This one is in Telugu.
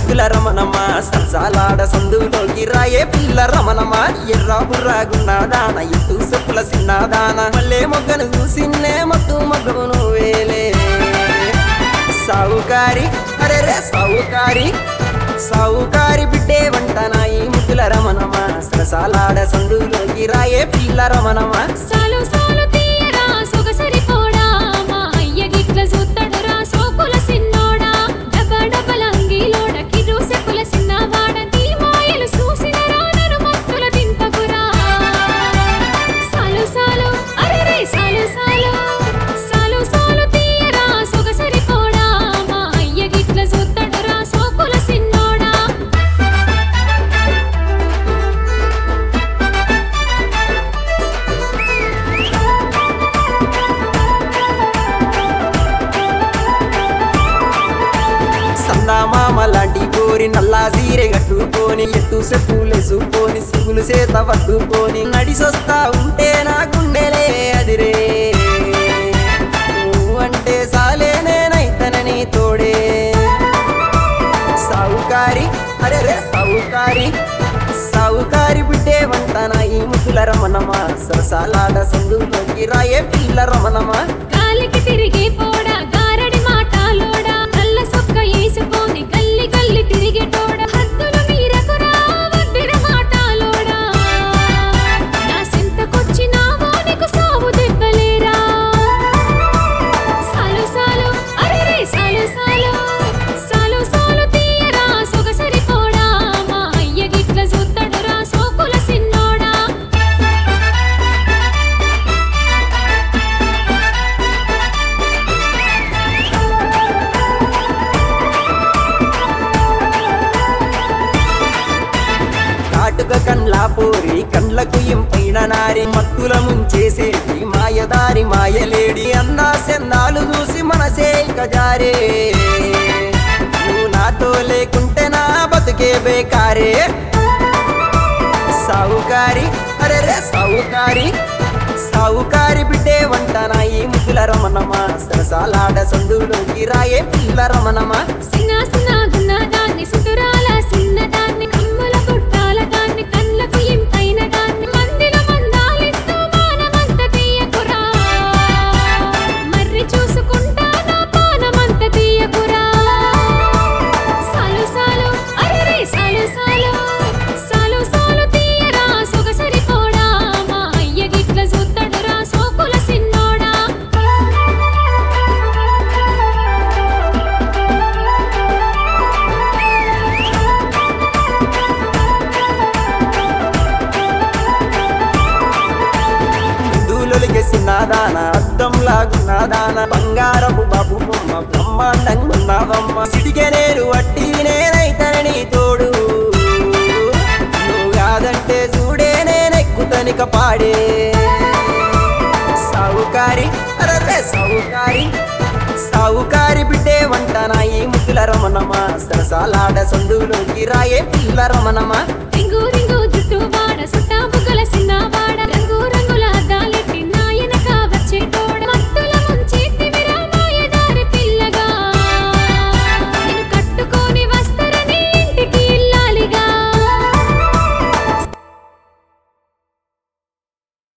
ముద్దుల రమణమ్మ సరసాలాడ సందులోకి రాయే పిల్ల రమణమ్మ ఎర్ర బుర్రాగున్నదాన ఎత్తు చెప్పుల సిన్నదాన మళ్ళీ మొగ్గను చూసిన్నే మత్తు మొగ్గను వేలే సావుకారి అరే రే సావుకారి సావుకారి బిడ్డే వంట నాయి ముద్దుల రమణమ్మ సరసాలాడ సందులోకి రాయే పిల్ల రమణమ్మ సాలు సాలు తీయరా సొగసరి పోడా మా అయ్య గిట్ల చూత్తడురా సోకుల సిన్నోడా డబ్బ డబ్బల అంగిలోడ కిరు సెప్పుల సిన్నవాడ నీ మాయలు చూసినరా నన్ను మత్తుల దింపకురా సాలు సాలు అరే రే సాలు సాలు సాలు సాలు తీయరా సొగసరి పోడా మా అయ్య గిట్ల చూత్తడురా సోకుల సిన్నోడా సందామామ లాంటి కోరి నల్లా సీరె కట్టుకొని ఎత్తు చెప్పులేసుకొని సిగులు చేత పట్టుకొని నడిసొస్తా ఉంటే నా గుండెలే అదిరే నువ్వు అంటే సాలే నేనైతనని తోడే సావుకారి అరే రే సావుకారి సావుకారి బిడ్డే వంటన ఈ ముద్దుల రమణమ్మ సరసాలాడ సందులోకి రాయే పిల్ల రమణమ్మ కాలికి తిరిగి పోడా గారడి మాటలోడా కళ్ళ సొక్క వేసుకొని గల్లి గల్లి తిరిగేటోడ హద్దులు మీరకురా వద్దిర మాటలోడా నా సింతకొచ్చినావో నీకు సావు దెబ్బలేరా సాలు సాలు అరే రే సాలు సాలు సాలు సాలు తీయరా సొగసరి పోడా మా అయ్య గిట్ల చూత్తడురా సోకుల సిన్నోడా కాటుక కండ్లా పోరి కండ్లకు ఇంపైన నారి మత్తుల ముంచేసేటి మాయదారి మాయలేడి అన్నా సెందాలు చూసి మనసే ఇక జారే నువ్వు నాతో లేకుంటే నా బతుకే బేకారే సావుకారి అరే రే సావుకారి సావుకారి బిడ్డే వంట నా ఈ ముద్దుల రమణమ్మ సరసాలాడ సందులోకి రాయే పిల్ల రమణమ్మ సినా సినా గున్నదాన్ని సుతురాల సిన్నదాన్ని కమ్ముల పుట్టాల దాన్ని కళ్ళకు ఇంపైన దాన్ని మందిల మందాలిస్తూ మానమంత తీయకురా మర్రి చూసుకుంటా నా పానమంత తీయకురా సాలు సాలు అరే రే సాలు సాలు సాలు సాలు తీయరా సొగసరి పోడా మా అయ్య గిట్ల చూత్తడురా సోకుల సిన్నోడా హిందువులకి సిన్నదాన అద్దం లాగున్నదాన బంగారపు బాబు బొమ్మ బ్రహ్మాండంగా ఉన్నావమ్మ సిటికే నేను వట్టి నేనైతనని తోడు నువ్వు కాదంటే చూడే నేనెక్కుతనిక పాడే సావుకారి అరే సావుకారి సావుకారి బిడ్డే వంట నా ఈ ముద్దుల రమణమ్మ సరసాలాడ సందులోకి రాయే పిల్ల రమణమ్మ రింగు రింగు జుట్టు వాడ సుట్టా బుగ్గల సిన్న